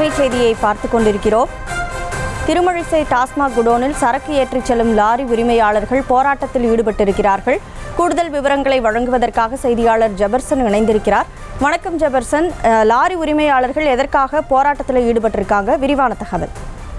அண்மை செய்தியை பார்த்து கொண்டிருக்கிறோம் திருமழிசை டாஸ்மாக் குடோனில் சரக்கு ஏற்றிச் செல்லும் லாரி உரிமையாளர்கள் போராட்டத்தில் ஈடுபட்டிருக்கிறார்கள் கூடுதல் விவரங்களை வழங்குவதற்காக செய்தியாளர் ஜெபர்சன் இணைந்திருக்கிறார் வணக்கம் ஜெபர்சன் அஹ், லாரி உரிமையாளர்கள் எதற்காக போராட்டத்தில் ஈடுபட்டிருக்காங்க விரிவான தகவல்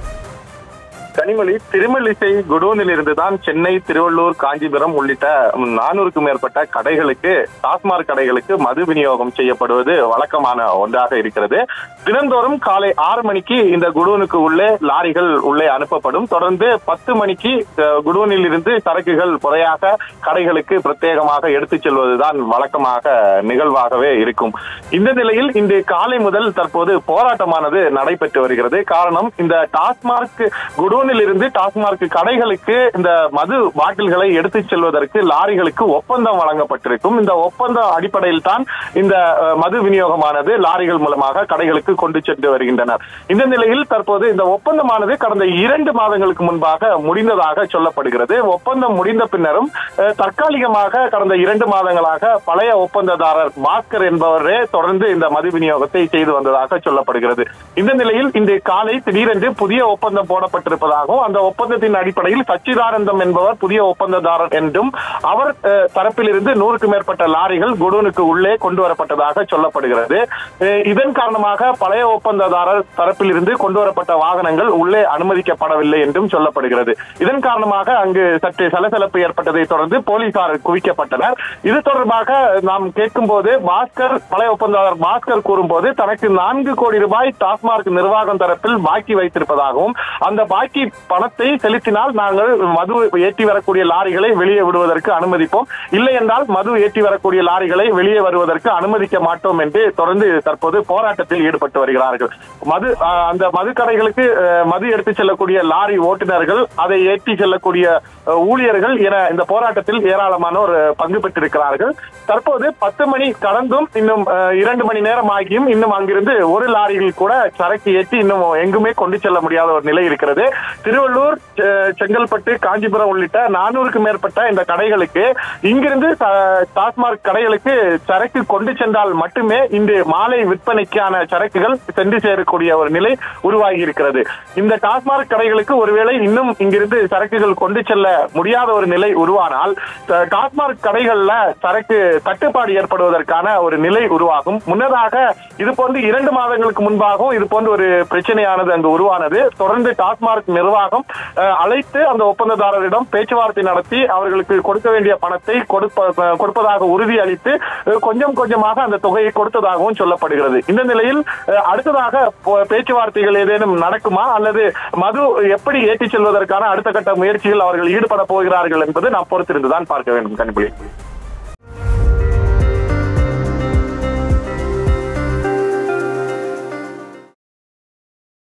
கனிமொழி திருமலிசை குடோனில் இருந்துதான் சென்னை திருவள்ளூர் காஞ்சிபுரம் உள்ளிட்ட நானூறுக்கும் மேற்பட்ட கடைகளுக்கு டாஸ்மாக் கடைகளுக்கு மது விநியோகம் செய்யப்படுவது வழக்கமான ஒன்றாக இருக்கிறது தினந்தோறும் காலை ஆறு மணிக்கு இந்த குடோனுக்கு உள்ளே லாரிகள் உள்ளே அனுப்பப்படும் தொடர்ந்து பத்து மணிக்கு அஹ், குடோனில் இருந்து சரக்குகள் முறையாக கடைகளுக்கு பிரத்யேகமாக எடுத்துச் செல்வதுதான் வழக்கமாக நிகழ்வாகவே இருக்கும் இந்த நிலையில் இன்று காலை முதல் தற்போது போராட்டமானது நடைபெற்று வருகிறது காரணம் இந்த டாஸ்மாக் குடோனில் இருந்து டாஸ்மாக் கடைகளுக்கு இந்த மது பாட்டில்களை எடுத்துச் செல்வதற்கு லாரிகளுக்கு ஒப்பந்தம் வழங்கப்பட்டிருக்கும் இந்த ஒப்பந்த அடிப்படையில் தான் இந்த அஹ், மது விநியோகமானது லாரிகள் மூலமாக கடைகளுக்கு கொண்டு சென்று வருகின்றனர் இந்த நிலையில் தற்போது இந்த ஒப்பந்தமானது கடந்த இரண்டு மாதங்களுக்கு முன்பாக முடிந்ததாக சொல்லப்படுகிறது ஒப்பந்தம் முடிந்த பின்னரும் அஹ், தற்காலிகமாக கடந்த இரண்டு மாதங்களாக பழைய ஒப்பந்ததாரர் பாஸ்கர் என்பவரே தொடர்ந்து இந்த மது விநியோகத்தை செய்து வந்ததாக சொல்லப்படுகிறது இந்த நிலையில் இன்று காலை திடீரென்று புதிய ஒப்பந்தம் போடப்பட்டிருப்பதாகவும் அந்த ஒப்பந்தத்தின் அடிப்படையில் சச்சிதானந்தம் என்பவர் புதிய ஒப்பந்ததாரர் என்றும் அவர் அஹ், தரப்பிலிருந்து நூறுக்கும் மேற்பட்ட லாரிகள் குடோனுக்கு உள்ளே கொண்டு வரப்பட்டதாக சொல்லப்படுகிறது அஹ், இதன் காரணமாக பழைய ஒப்பந்ததாரர் தரப்பிலிருந்து கொண்டு வரப்பட்ட வாகனங்கள் உள்ளே அனுமதிக்கப்படவில்லை என்றும் சொல்லப்படுகிறது இதன் காரணமாக அங்கு சற்று சலசலப்பு ஏற்பட்டதை தொடர்ந்து போலீசார் குவிக்கப்பட்டனர் இது தொடர்பாக நாம் கேட்கும்போது பாஸ்கர் பழைய ஒப்பந்ததாரர் பாஸ்கர் கூறும்போது தனக்கு நான்கு கோடி ரூபாய் டாஸ்மாக் நிர்வாகம் தரப்பில் பாக்கி வைத்திருப்பதாகவும் அந்த பாக்கி பணத்தை செலுத்தினால் நாங்கள் மது ஏற்றி வரக்கூடிய லாரிகளை வெளியே விடுவதற்கு அனுமதிப்போம் இல்லை என்றால் மது ஏற்றி வரக்கூடிய லாரிகளை வெளியே வருவதற்கு அனுமதிக்க மாட்டோம் என்று தொடர்ந்து தற்போது போராட்டத்தில் ஈடுபட்டு வருகிறார்கள் மது ஆஹ், அந்த மது கடைகளுக்கு ஆஹ், மது எடுத்துச் செல்லக்கூடிய லாரி ஓட்டுநர்கள் அதை ஏற்றி செல்லக்கூடிய ஆஹ், ஊழியர்கள் என இந்த போராட்டத்தில் ஏராளமானோர் ஆஹ், பங்கு பெற்றிருக்கிறார்கள் தற்போது பத்து மணி கடந்தும் இன்னும் ஆஹ், இரண்டு மணி நேரம் ஆகியும் இன்னும் அங்கிருந்து ஒரு லாரிகள் கூட சரக்கு ஏற்றி இன்னும் எங்குமே கொண்டு செல்ல முடியாத ஒரு நிலை இருக்கிறது திருவள்ளூர் செ- செங்கல்பட்டு காஞ்சிபுரம் உள்ளிட்ட நானூறுக்கும் மேற்பட்ட இந்த கடைகளுக்கு இங்கிருந்து ச- டாஸ்மாக் கடைகளுக்கு சரக்கு கொண்டு சென்றால் மட்டுமே இன்று மாலை விற்பனைக்கான சரக்குகள் சென்று சேரக்கூடிய ஒரு நிலை உருவாகி இருக்கிறது இந்த டாஸ்மாக் கடைகளுக்கு ஒருவேளை இன்னும் இங்கிருந்து சரக்குகள் கொண்டு செல்ல முடியாத ஒரு நிலை உருவானால் ட- டாஸ்மாக் கடைகள்ல சரக்கு தட்டுப்பாடு ஏற்படுவதற்கான ஒரு நிலை உருவாகும் முன்னதாக இது போன்று இரண்டு மாதங்களுக்கு முன்பாகவும் இது போன்ற ஒரு பிரச்சனையானது அங்கு உருவானது தொடர்ந்து டாஸ்மாக் நிர்வாகம் அஹ், அழைத்து அந்த ஒப்பந்ததாரரிடம் பேச்சுவார்த்தை நடத்தி அவர்களுக்கு கொடுக்க வேண்டிய பணத்தை கொடுப்ப அஹ், கொடுப்பதாக உறுதி அளித்து அஹ், கொஞ்சம் கொஞ்சமாக அந்த தொகையை கொடுத்ததாகவும் சொல்லப்படுகிறது இந்த நிலையில் அஹ், அடுத்ததாக போ- பேச்சுவார்த்தைகள் ஏதேனும் நடக்குமா அல்லது மது எப்படி ஏற்றிச் செல்வதற்கான அடுத்த கட்ட முயற்சியில் அவர்கள் ஈடுபட போகிறார்கள் என்பது நாம் பொறுத்திருந்துதான் பார்க்க வேண்டும் கணிப்பொழி